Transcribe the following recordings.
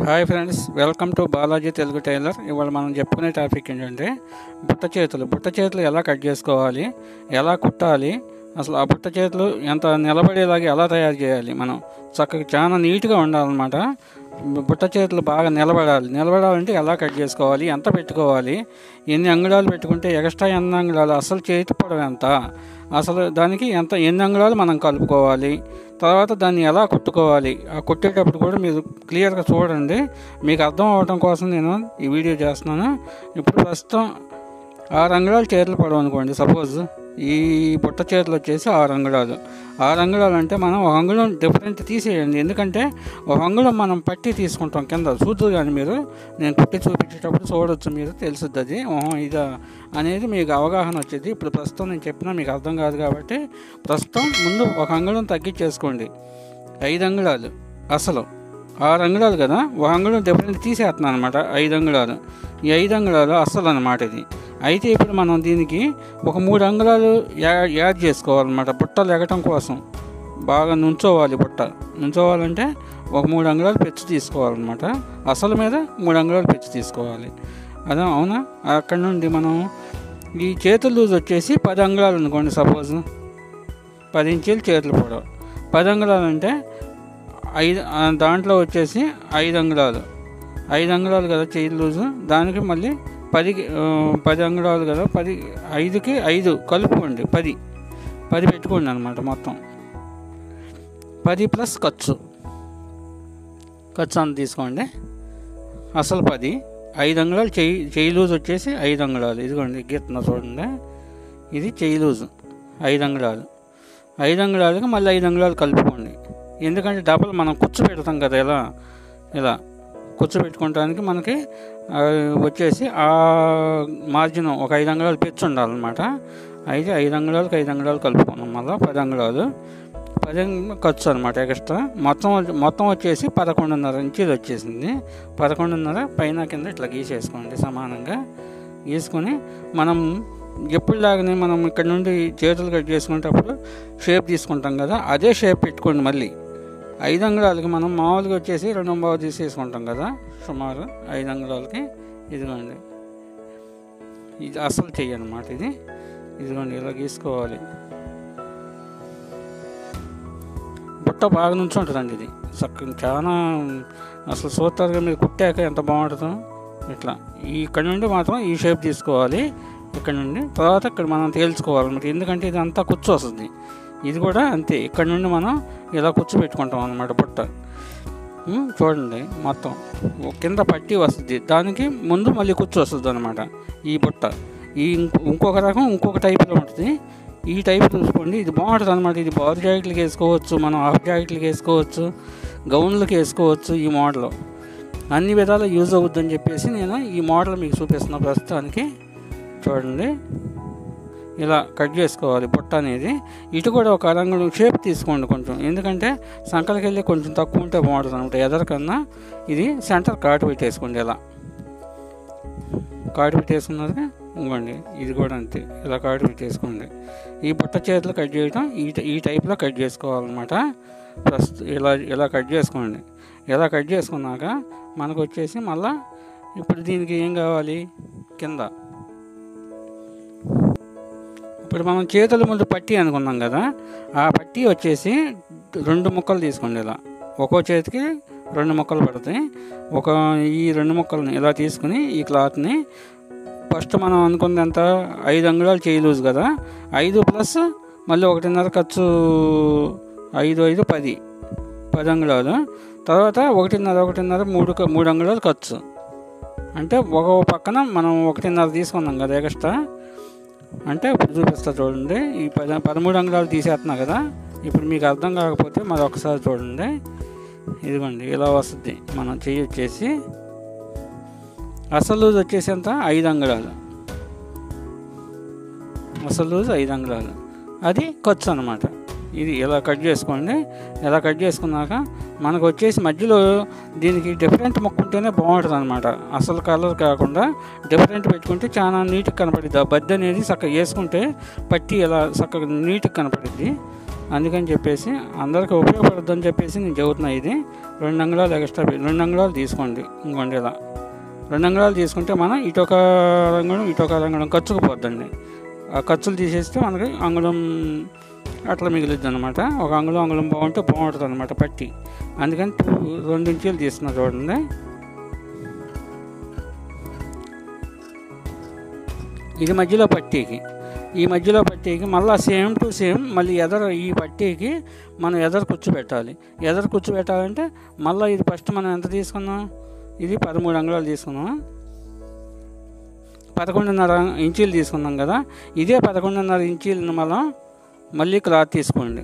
hi friends welcome to Balaji Telugu tailor ఇవాళ మనం చెప్పుకునే టాపిక్ ఏంటంటే బుట్ట చేతులు బుట్ట చేతులు ఎలా కట్ చేసుకోవాలి ఎలా కుట్టాలి అసలు ఆ బుట్ట చేతులు ఎంత నిలబడేలాగా ఎలా తయారు చేయాలి మనం చక్కగా చాలా నీట్గా ఉండాలన్నమాట బుట్ట చేతులు బాగా నిలబడాలి నిలబడాలంటే ఎలా కట్ చేసుకోవాలి ఎంత పెట్టుకోవాలి ఎన్ని అంగుళాలు పెట్టుకుంటే ఎక్స్ట్రా ఎన్ని అంగుళాలు అసలు చేతి పొడవు ఎంత అసలు దానికి ఎంత ఎన్ని అంగుళాలు మనం కలుపుకోవాలి తర్వాత దాన్ని ఎలా కుట్టుకోవాలి ఆ కుట్టేటప్పుడు కూడా మీరు క్లియర్గా చూడండి మీకు అర్థం అవడం కోసం నేను ఈ వీడియో చేస్తున్నాను ఇప్పుడు ప్రస్తుతం ఆరు అంగుళాలు చేతులు పడవు అనుకోండి సపోజ్ ఈ బుట్ట చేతులు వచ్చేసి ఆరు అంగుళాలు ఆరు అంగుళాలు అంటే మనం ఒక అంగుళం డిఫరెంట్ తీసేయండి ఎందుకంటే ఒక అంగుళం మనం పట్టి తీసుకుంటాం కింద చూద్దరు కానీ మీరు నేను కుట్టి చూపించేటప్పుడు చూడొచ్చు మీరు తెలుసుద్ది అది ఓహో ఇదా అనేది మీకు అవగాహన వచ్చేది ఇప్పుడు ప్రస్తుతం నేను చెప్పినా మీకు అర్థం కాదు కాబట్టి ప్రస్తుతం ముందు ఒక అంగుళం తగ్గించేసుకోండి ఐదు అంగుళాలు అసలు ఆరు అంగుళాలు కదా ఒక అంగుళం డిఫరెంట్ తీసేస్తున్నాను అనమాట ఐదు అంగుళాలు ఈ ఐదు అంగుళాలు అస్సలు అనమాట ఇది అయితే ఇప్పుడు మనం దీనికి ఒక మూడు అంగుళాలు యా- యాడ్ చేసుకోవాలన్నమాట బుట్టలు ఎగటం కోసం బాగా నుంచోవాలి బుట్ట నుంచోవాలంటే ఒక మూడు అంగుళాలు పెచ్చు తీసుకోవాలన్నమాట అసలు మీద మూడు అంగుళాలు పెచ్చు తీసుకోవాలి అదే అవునా అక్కడ నుండి మనం ఈ చేతులు లూజ్ వచ్చేసి పది అంగుళాలు అనుకోండి సపోజ్ పది ఇంచీలు చేతులు పొడవు పది అంగుళాలు అంటే ఐదు ఆ, దాంట్లో వచ్చేసి ఐదు అంగుళాలు ఐదు అంగుళాలు కదా చేయి లూజు దానికి మళ్ళీ పదికి ఆ, పది అంగుళాలు కదా పది ఐదుకి ఐదు కలుపుకోండి పది పది పెట్టుకోండి అనమాట మొత్తం పది ప్లస్ ఖర్చు ఖర్చు అంత తీసుకోండి అసలు పది ఐదు అంగుళాలు చెయ్యి చెయ్యి లూజ్ వచ్చేసి ఐదు అంగుళాలు ఇదిగోండి గీస్తున్నా చూడండి ఇది చెయ్యి లూజు ఐదు అంగుళాలు ఐదు అంగుళాలకి మళ్ళీ ఐదు అంగుళాలు కలుపుకోండి ఎందుకంటే డబల్ మనం కుచ్చు పెడతాం కదా ఇలా ఇలా కుచ్చు పెట్టుకోవడానికి మనకి ఆ, వచ్చేసి ఆ మార్జిన్ ఒక ఐదు అంగుళాలు పెచ్చు ఉండాలన్నమాట అయితే ఐదు అంగుళాలకు ఐదు అంగుళాలు కలుపుకున్నాం మళ్ళీ పది అంగుళాలు పది అంగుళాలు ఖర్చు అనమాట ఎక్స్ట్రా మొత్తం మొత్తం వచ్చేసి పదకొండున్నర ఇంచీలు వచ్చేసింది పదకొండున్నర పైన కింద ఇట్లా గీసేసుకోండి సమానంగా గీసుకొని మనం ఎప్పుడులాగానే మనం ఇక్కడ నుండి చేతులు కట్ చేసుకునేటప్పుడు షేప్ తీసుకుంటాం కదా అదే షేప్ పెట్టుకోండి మళ్ళీ ఐదు అంగుళాలకి మనం మామూలుగా వచ్చేసి రెండు బావు తీసేసుకుంటాం కదా సుమారు ఐదు అంగుళాలకి ఇదిగోండి ఇది అసలు చెయ్యి అనమాట ఇది ఇదిగోండి ఇలా గీసుకోవాలి బుట్ట బాగా నుంచి ఉంటుందండి ఇది చక్కగా చాలా అసలు సూత్రాలుగా మీరు కుట్టాక ఎంత బాగుంటుందో ఇట్లా ఈ ఇక్కడ నుండి మాత్రం ఈ షేప్ తీసుకోవాలి ఇక్కడ నుండి తర్వాత ఇక్కడ మనం తేల్చుకోవాలి మరి ఎందుకంటే ఇది అంతా కుచ్చు వస్తుంది ఇది కూడా అంతే ఇక్కడ నుండి మనం ఇలా కుచ్చు పెట్టుకుంటాం అనమాట బుట్ట ఉమ్, చూడండి మొత్తం ఓ కింద పట్టి వస్తుంది దానికి ముందు మళ్ళీ కుచ్చు వస్తుంది అనమాట ఈ బుట్ట ఈ ఇంకో- ఇంకొక రకం ఇంకొక టైప్లో ఉంటుంది ఈ టైప్ చూసుకోండి ఇది బాగుంటుంది అనమాట ఇది బారు జాకెట్లకి వేసుకోవచ్చు మనం హాఫ్ జాకెట్లకి వేసుకోవచ్చు గౌన్లకి వేసుకోవచ్చు ఈ మోడల్ అన్ని విధాలు యూజ్ అవుద్దని చెప్పేసి నేను ఈ మోడల్ మీకు చూపిస్తున్నా ప్రస్తుతానికి చూడండి ఇలా కట్ చేసుకోవాలి బుట్ట అనేది ఇటు కూడా ఒక రంగు షేప్ తీసుకోండి కొంచెం ఎందుకంటే సంకలకి వెళ్ళి కొంచెం తక్కువ ఉంటే బాగుంటుంది అనమాట ఎదరికన్నా ఇది సెంటర్ కాటు పెట్టేసుకోండి ఇలా కాటు పెట్టేసుకున్నాక ఇంకోండి ఇది కూడా అంతే ఇలా కాటు పెట్టేసుకోండి ఈ బుట్ట చేతులు కట్ చేయడం ఈ టై- ఈ టైప్లో కట్ చేసుకోవాలన్నమాట ప్రస్తు ఇలా ఇలా కట్ చేసుకోండి ఇలా కట్ చేసుకున్నాక మనకు వచ్చేసి మళ్ళా ఇప్పుడు దీనికి ఏం కావాలి కింద ఇప్పుడు మనం చేతుల ముందు పట్టి అనుకున్నాం కదా ఆ పట్టి వచ్చేసి రెండు ముక్కలు తీసుకోండి ఇలా ఒక్కో చేతికి రెండు ముక్కలు పడతాయి ఒక ఈ రెండు ముక్కల్ని ఇలా తీసుకుని ఈ క్లాత్ని ఫస్ట్ మనం అనుకుంది ఎంత ఐదు అంగుళాలు చేయి లూజ్ కదా ఐదు ప్లస్ మళ్ళీ ఒకటిన్నర ఖర్చు ఐదు ఐదు పది పది అంగుళాలు తర్వాత ఒకటిన్నర ఒకటిన్నర మూడు క- మూడు అంగుళాలు ఖర్చు అంటే ఒక పక్కన మనం ఒకటిన్నర తీసుకున్నాం కదా ఎక్స్ట్రా అంటే ఇప్పుడు చూపిస్తా చూడండి ఈ పద పదమూడు అంగుళాలు తీసేస్తున్నా కదా ఇప్పుడు మీకు అర్థం కాకపోతే మరి ఒకసారి చూడండి ఇదిగోండి ఇలా వస్తుంది మనం చెయ్యి వచ్చేసి అసలు లూజ్ వచ్చేసి ఎంత ఐదు అంగుళాలు అసలు లూజ్ ఐదు అంగుళాలు అది ఖర్చు అనమాట ఇది ఇలా కట్ చేసుకోండి ఇలా కట్ చేసుకున్నాక మనకు వచ్చేసి మధ్యలో దీనికి డిఫరెంట్ మొక్క ఉంటేనే బాగుంటుంది అనమాట అసలు కలర్ కాకుండా డిఫరెంట్ పెట్టుకుంటే చాలా నీట్గా కనపడిద్ది ఆ బద్ద అనేది చక్కగా వేసుకుంటే పట్టి ఇలా చక్కగా నీట్గా కనపడిద్ది అందుకని చెప్పేసి అందరికీ ఉపయోగపడుద్దని చెప్పేసి నేను చెబుతున్నా ఇది రెండు అంగుళాలు ఎక్స్ట్రా పె- రెండు అంగుళాలు తీసుకోండి ఇంకోండి ఇలా రెండు అంగుళాలు తీసుకుంటే మనం ఇటొక రంగుడం ఇటొక రంగుడం ఖర్చుకు పోద్దండి ఆ ఖర్చులు తీసేస్తే మనకి అంగుళం అట్లా మిగులుద్ది అనమాట ఒక అంగుళం అంగుళం బాగుంటే బాగుంటుంది అనమాట పట్టి అందుకని టూ- రెండు ఇంచీలు తీస్తున్నా చూడండి ఇది మధ్యలో పట్టీకి ఈ మధ్యలో పట్టీకి మళ్ళీ సేమ్ టు సేమ్ మళ్ళీ ఎదర ఈ పట్టీకి మనం ఎదర కూర్చోబెట్టాలి ఎదర కూర్చోబెట్టాలంటే మళ్ళీ ఇది ఫస్ట్ మనం ఎంత తీసుకున్నాం ఇది పదమూడు అంగుళాలు తీసుకున్నాం పదకొండున్నర ఇంచీలు తీసుకున్నాం కదా ఇదే పదకొండున్నర ఇంచీలను మనం మళ్ళీ క్లాత్ తీసుకోండి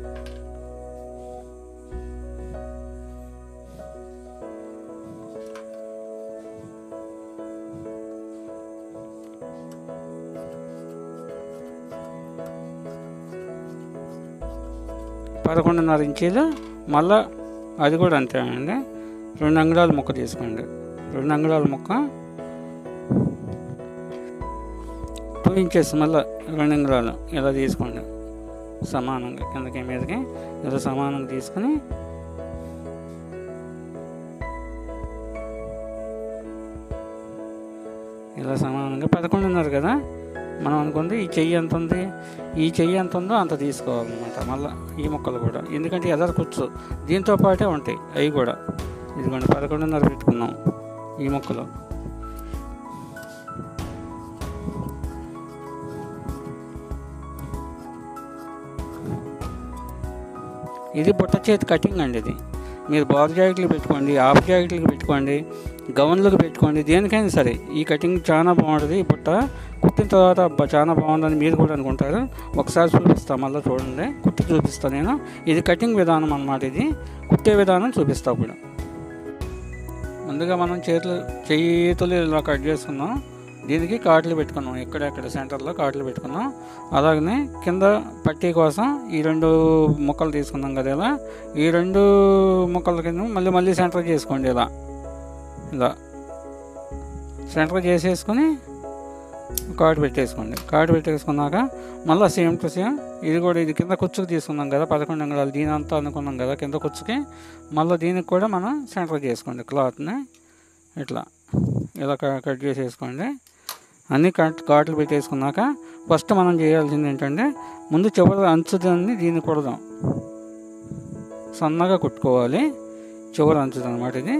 పదకొండున్నర ఇంచీలు మళ్ళా అది కూడా అంతే అండి రెండు అంగుళాల ముక్క తీసుకోండి రెండు అంగుళాల ముక్క టూ ఇంచెస్ మళ్ళీ రెండు అంగుళాలు ఇలా తీసుకోండి సమానంగా కిందకి మీదకి ఇలా సమానంగా తీసుకొని ఇలా సమానంగా పదకొండున్నర కదా మనం అనుకుంది ఈ చెయ్యి ఎంత ఉంది ఈ చెయ్యి ఎంత ఉందో అంత తీసుకోవాలన్నమాట మళ్ళీ ఈ ముక్కలు కూడా ఎందుకంటే ఎదరు కూర్చో దీంతో పాటే ఉంటాయి అవి కూడా ఇదిగోండి పదకొండున్నర పెట్టుకున్నాం ఈ ముక్కలు ఇది బుట్ట చేతి కటింగ్ అండి ఇది మీరు బార్ జాకెట్లు పెట్టుకోండి హాఫ్ జాకెట్లకు పెట్టుకోండి గౌన్లకు పెట్టుకోండి దేనికైనా సరే ఈ కటింగ్ చాలా బాగుంటుంది ఈ బుట్ట కుట్టిన తర్వాత అబ్బా చాలా బాగుందని మీరు కూడా అనుకుంటారు ఒకసారి చూపిస్తా మళ్ళీ చూడండి కుట్టి చూపిస్తాను నేను ఇది కటింగ్ విధానం అన్నమాట ఇది కుట్టే విధానం చూపిస్తా ఇప్పుడు ముందుగా మనం చేతులు చేతులు ఇలా కట్ చేసుకున్నాం దీనికి కాట్లు పెట్టుకున్నాం ఎక్కడెక్కడ సెంటర్లో కాట్లు పెట్టుకున్నాం అలాగనే కింద పట్టీ కోసం ఈ రెండు ముక్కలు తీసుకున్నాం కదా ఇలా ఈ రెండు ముక్కల కింద మళ్ళీ మళ్ళీ సెంటర్ చేసుకోండి ఇలా ఇలా సెంటర్ చేసేసుకొని కార్డు పెట్టేసుకోండి కార్డు పెట్టేసుకున్నాక మళ్ళీ సేమ్ టు సేమ్ ఇది కూడా ఇది కింద కుచ్చుకు తీసుకున్నాం కదా పదకొండు అంగుళాలు దీని అంతా అనుకున్నాం కదా కింద కుచ్చుకి మళ్ళీ దీనికి కూడా మనం సెంటర్ చేసుకోండి క్లాత్ని ఇట్లా ఇలా క- కట్ చేసేసుకోండి అన్ని కట్ కాట్లు పెట్టేసుకున్నాక ఫస్ట్ మనం చేయాల్సింది ఏంటంటే ముందు చివరి అంచు దాన్ని దీన్ని కొడదాం సన్నగా కుట్టుకోవాలి చివరి అంచుది అనమాట ఇది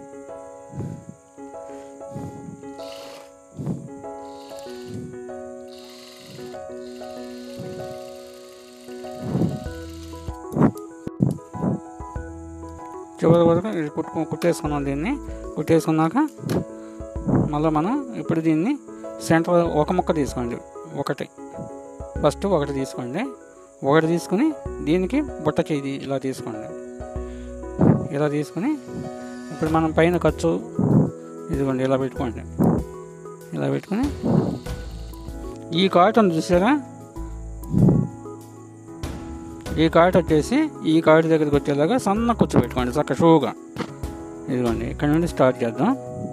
చివరి వరకు ఇది కుట్టుకు కుట్టేసుకున్నాం దీన్ని కుట్టేసుకున్నాక మళ్ళీ మనం ఇప్పుడు దీన్ని సెంటర్ ఒక ముక్క తీసుకోండి ఒకటి ఫస్ట్ ఒకటి తీసుకోండి ఒకటి తీసుకుని దీనికి బుట్ట చేయి ఇలా తీసుకోండి ఇలా తీసుకుని ఇప్పుడు మనం పైన ఖర్చు ఇదిగోండి ఇలా పెట్టుకోండి ఇలా పెట్టుకుని ఈ కాటన్ చూసారా ఈ కాటు వచ్చేసి ఈ కాటు దగ్గరికి వచ్చేలాగా సన్న కూర్చో పెట్టుకోండి చక్క షోగా ఇదిగోండి ఇక్కడ నుండి స్టార్ట్ చేద్దాం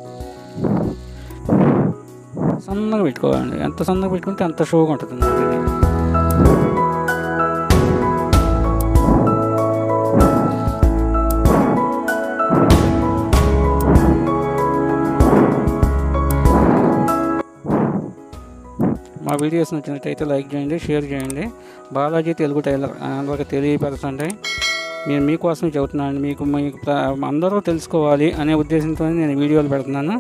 సన్నగా పెట్టుకోవాలండి ఎంత సన్నగా పెట్టుకుంటే అంత షోగా ఉంటుంది అన్నమాట ఇది మా వీడియోస్ నచ్చినట్టయితే లైక్ చేయండి షేర్ చేయండి బాలాజీ తెలుగు టైలర్ అందరికి తెలియపరచండి నేను మీకోసమే చెబుతున్నాను మీకు మీకు ప్ర- అందరూ తెలుసుకోవాలి అనే ఉద్దేశంతో నేను వీడియోలు పెడుతున్నాను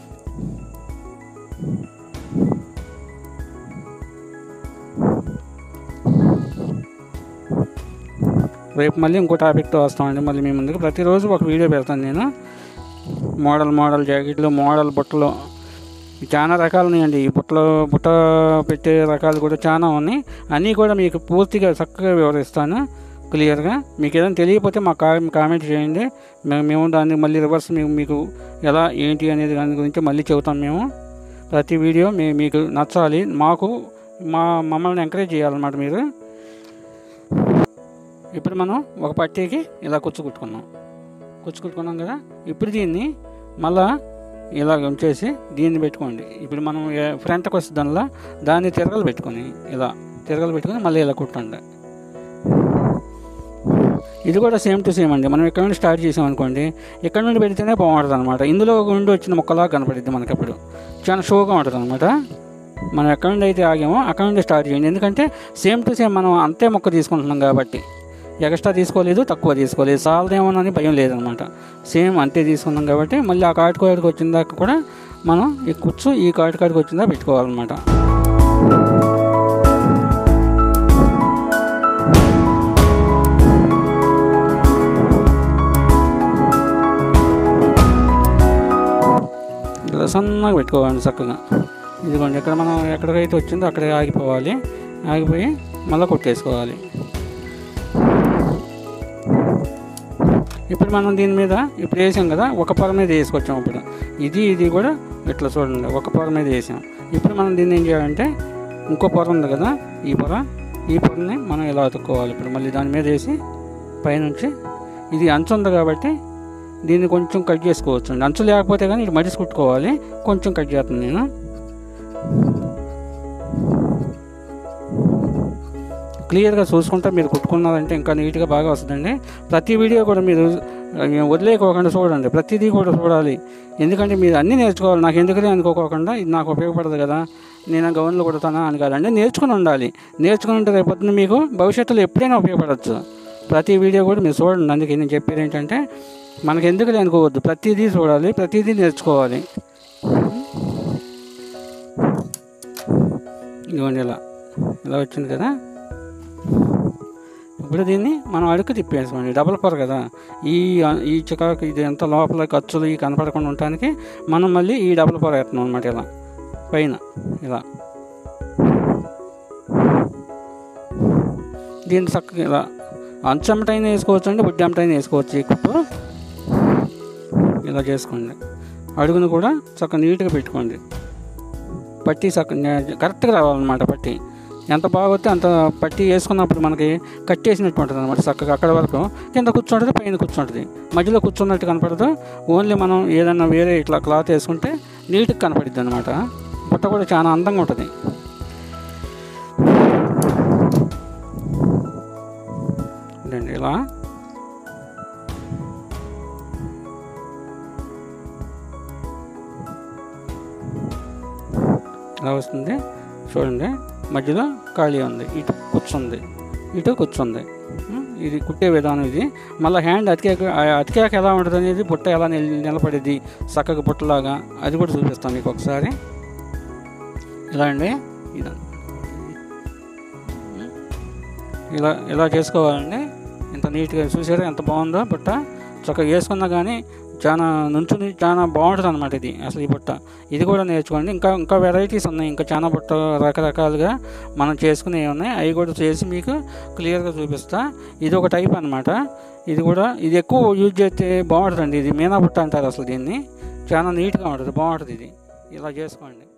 రేపు మళ్ళీ ఇంకో టాపిక్తో వస్తామండి మళ్ళీ మీ ముందుకు ప్రతిరోజు ఒక వీడియో పెడతాను నేను మోడల్ మోడల్ జాకెట్లు మోడల్ బుట్టలు చాలా రకాలు ఉన్నాయండి ఈ బుట్టలో బుట్ట పెట్టే రకాలు కూడా చాలా ఉన్నాయి అన్నీ కూడా మీకు పూర్తిగా చక్కగా వివరిస్తాను క్లియర్గా మీకు ఏదైనా తెలియకపోతే మా కా కామెంట్ చేయండి మేము మేము దాన్ని మళ్ళీ రివర్స్ మేము మీకు ఎలా ఏంటి అనేది దాని గురించి మళ్ళీ చెబుతాం మేము ప్రతి వీడియో మీ మీకు నచ్చాలి మాకు మా మమ్మల్ని ఎంకరేజ్ చేయాలన్నమాట మీరు ఇప్పుడు మనం ఒక పట్టీకి ఇలా కుచ్చు కుట్టుకున్నాం కుచ్చు కుట్టుకున్నాం కదా ఇప్పుడు దీన్ని మళ్ళా ఇలా ఉంచేసి దీన్ని పెట్టుకోండి ఇప్పుడు మనం ఏ- ఫ్రంట్కి వస్తే దానిలో దాన్ని తిరగలు పెట్టుకొని ఇలా తిరగలు పెట్టుకొని మళ్ళీ ఇలా కుట్టండి ఇది కూడా సేమ్ టు సేమ్ అండి మనం ఇక్కడ నుండి స్టార్ట్ చేసాం అనుకోండి ఇక్కడ నుండి పెడితేనే బాగుంటుంది అనమాట ఇందులో నుండి వచ్చిన మొక్కలాగా కనపడుద్ది మనకి అప్పుడు చాలా షోగా ఉంటుంది అనమాట మనం ఎక్కడ నుండి అయితే ఆగామో అక్కడ నుండి స్టార్ట్ చేయండి ఎందుకంటే సేమ్ టు సేమ్ మనం అంతే మొక్క తీసుకుంటున్నాం కాబట్టి ఎక్స్ట్రా తీసుకోలేదు తక్కువ తీసుకోలేదు చాలదేమోనని భయం లేదనమాట సేమ్ అంతే తీసుకున్నాం కాబట్టి మళ్ళీ ఆ కాటు కాడికి వచ్చిన దాకా కూడా మనం ఈ కుచ్చు ఈ కాటు కాడికి వచ్చిందా పెట్టుకోవాలన్నమాట ఇలా సన్నగా పెట్టుకోవాలి చక్కగా ఇదిగోండి ఇక్కడ మనం ఎక్కడికైతే వచ్చిందో అక్కడే ఆగిపోవాలి ఆగిపోయి మళ్ళీ కొట్టేసుకోవాలి ఇప్పుడు మనం దీని మీద ఇప్పుడు వేసాం కదా ఒక పొర మీద వేసుకొచ్చాం ఇప్పుడు ఇది ఇది కూడా ఇట్లా చూడండి ఒక పొర మీద వేసాం ఇప్పుడు మనం దీన్ని ఏం చేయాలంటే ఇంకో పొర ఉంది కదా ఈ పొర ఈ పొరని మనం ఇలా అతుక్కోవాలి ఇప్పుడు మళ్ళీ దాని మీద వేసి పైనుంచి ఇది అంచు ఉంది కాబట్టి దీన్ని కొంచెం కట్ చేసుకోవచ్చు అండి అంచు లేకపోతే కానీ ఇది మడిసి కుట్టుకోవాలి కొంచెం కట్ చేస్తాను నేను క్లియర్గా చూసుకుంటే మీరు కుట్టుకున్నారంటే ఇంకా నీట్గా బాగా వస్తుందండి ప్రతి వీడియో కూడా మీరు ఆ, వదిలేకోకుండా చూడండి ప్రతిదీ కూడా చూడాలి ఎందుకంటే మీరు అన్నీ నేర్చుకోవాలి నాకు ఎందుకని అనుకోకుండా ఇది నాకు ఉపయోగపడదు కదా నేను గౌన్లు కుడతానా అని కాదండి నేర్చుకుని ఉండాలి నేర్చుకుని ఉంటే రేపొద్దున మీకు భవిష్యత్తులో ఎప్పుడైనా ఉపయోగపడవచ్చు ప్రతి వీడియో కూడా మీరు చూడండి అందుకే నేను చెప్పేది ఏంటంటే మనకి ఎందుకు అనుకోవద్దు ప్రతిదీ చూడాలి ప్రతిదీ నేర్చుకోవాలి ఇదిగోండి ఇలా ఇలా వచ్చింది కదా ఇప్పుడు దీన్ని మనం అడుగు తిప్పేసుకోండి డబల్ పొర కదా ఈ ఈ చికాకు ఇది ఎంత లోపల ఖర్చులు ఈ కనపడకుండా ఉండటానికి మనం మళ్ళీ ఈ డబల్ పొర వేస్తున్నాం అనమాట ఇలా పైన ఇలా దీన్ని చక్కగా ఇలా అంచమటైనా వేసుకోవచ్చు అండి బుడ్డి అమ్మటైనా వేసుకోవచ్చు ఈ కుట్టు ఇలా చేసుకోండి అడుగును కూడా చక్కగా నీట్గా పెట్టుకోండి పట్టి చక్కగా కరెక్ట్గా రావాలన్నమాట పట్టి ఎంత బాగొస్తే అంత పట్టి వేసుకున్నప్పుడు మనకి కట్టేసినట్టు ఉంటుంది అనమాట చక్కగా అక్కడ వరకు కింద కూర్చుంటుంది పైన కూర్చుంటుంది మధ్యలో కూర్చున్నట్టు కనపడదు ఓన్లీ మనం ఏదన్నా వేరే ఇట్లా క్లాత్ వేసుకుంటే నీట్గా కనపడుద్ది అనమాట బుట్ట కూడా చాలా అందంగా ఉంటుంది ఇదండి ఇలా ఇలా వస్తుంది చూడండి మధ్యలో ఖాళీ ఉంది ఇటు కూర్చుంది ఇటు కూర్చుంది ఉం, ఇది కుట్టే విధానం ఇది మళ్ళీ హ్యాండ్ అతికాక ఆ అతికాక ఎలా ఉంటుంది అనేది బుట్ట ఎలా నిల- నిలబడేది చక్కగా బుట్టలాగా అది కూడా చూపిస్తాను మీకు ఒకసారి ఇలా అండి ఇలా ఉం, ఇలా ఇలా చేసుకోవాలండి ఇంత నీట్గా చూసారా ఎంత బాగుందో బుట్ట చక్కగా వేసుకున్నా కానీ చాలా నుంచుని చాలా బాగుంటుంది అనమాట ఇది అసలు ఈ బుట్ట ఇది కూడా నేర్చుకోండి ఇంకా ఇంకా వెరైటీస్ ఉన్నాయి ఇంకా చాలా బుట్ట రకరకాలుగా మనం చేసుకునేవి ఉన్నాయి అవి కూడా చేసి మీకు క్లియర్గా చూపిస్తా ఇది ఒక టైప్ అనమాట ఇది కూడా ఇది ఎక్కువ యూజ్ చేస్తే బాగుంటుందండి ఇది మీనా బుట్ట అంటారు అసలు దీన్ని చాలా నీట్గా ఉంటుంది బాగుంటుంది ఇది ఇలా చేసుకోండి